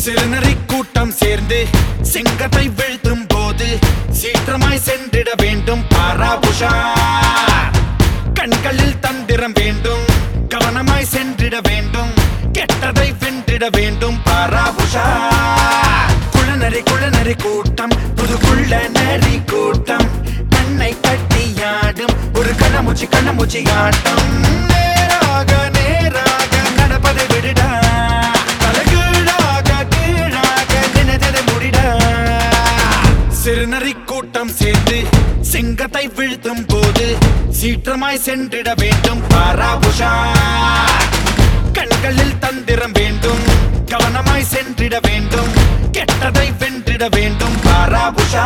சிறுநரி கூட்டம் சேர்ந்து சிங்கத்தை வீழ்த்தும் போது சீற்றமாய் சென்றிட வேண்டும் பாராபுஷா கண்களில் தந்திரம் வேண்டும் கவனமாய் சென்றிட வேண்டும் கெட்டதை வென்றிட வேண்டும் பாராபுஷா குளநரி குளநரி கூட்டம் புதுக்குள்ள நரி கூட்டம் கண்ணை கட்டியாடும் ஒரு கண்ணமூச்சி கண்ணமூச்சி ஆட்டம் நேராக நேராக நடப்பதை விடுடா தலைகீழாக கீழாக நினைத்ததை முடிடா சிறுநரி கூட்டம் சேர்ந்து சிங்கத்தை வீழ்த்தும் போது சீற்றமாய் சென்றிட வேண்டும் பாராபுஷா கண்களில் தந்திரம் வேண்டும் கவனமாய் சென்றிட வேண்டும் கெட்டதை வென்றிட வேண்டும் பாராபுஷா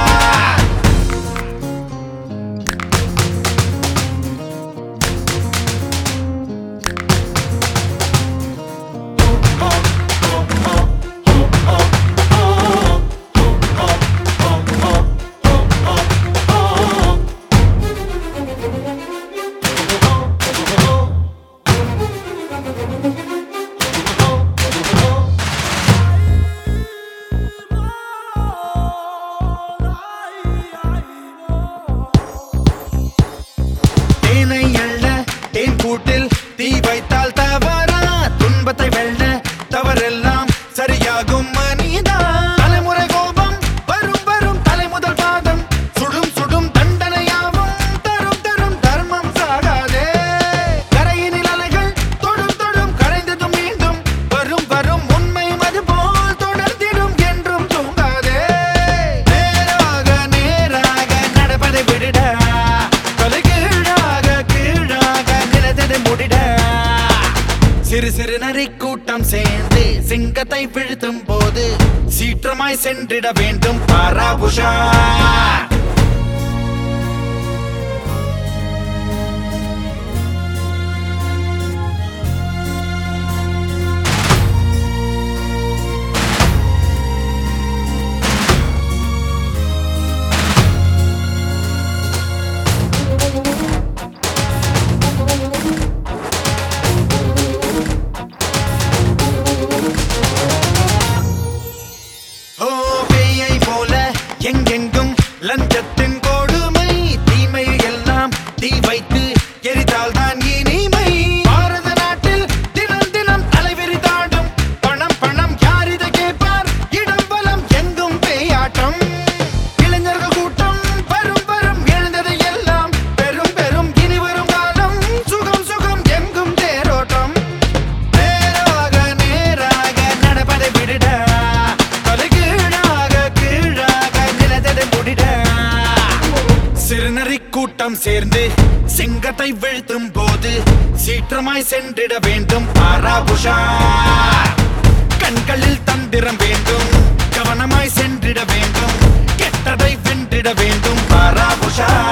தேனை அள்ள தேன் கூட்டில் தீ வைத்தால் தவறா துன்பத்தை வெல்ல தவறெல்லாம் சரியாகும் மனிதா தலைமுறை கோபம் வரும் வரும் தலைமுதல் பாதம் சுடும் சுடும் தண்டனையாவும் தரும் தரும் தர்மம் சாகாதே கரையினில் அலைகள் தொடும் தொடும் கரைந்ததும் மீண்டும் வரும் வரும் உண்மை மது போல் தொடர்ந்திடும் என்றும் தூங்காதே நேராக நேராக நடப்பதை விடுடா தலை கீழாக கீழாக நிலத்ததை முடிட சிறு சிறு நரி கூட்டம் சேர்ந்து சிங்கத்தை வீழ்த்தும் போது சீற்றமாய் சென்றிட வேண்டும் பாராபுஷா ஓ பேயை போல எங்கெங்கும் லஞ்சத்தின் கொடுமை தீமை எல்லாம் தீ வைத்து எரித்தால் தான் இனிமை பாரத நாட்டில் தினம் தினம் தலைவிரி தாண்டும் பணம் பணம் யார் இதை கேட்பார் இடம் பலம் எங்கும் பேயாட்டம் இளைஞர்கள் கூட்டம் வரும் வரும் எழுந்ததை எல்லாம் பெரும் பெரும் இனி வரும் காலம் சுகம் சுகம் எங்கும் தேரோட்டம் நேராக நேராக நடப்பதை விடுடா தலைகீழாக கீழாக நிலத்ததை முடிட சிறுநரி கூட்டம் சேர்ந்து சிங்கத்தை வீழ்த்தும் போது சீற்றமாய் சென்றிட வேண்டும் பாராபுஷா கண்களில் தந்திரம் வேண்டும் கவனமாய் சென்றிட வேண்டும் கெட்டதை வென்றிட வேண்டும் பாராபுஷா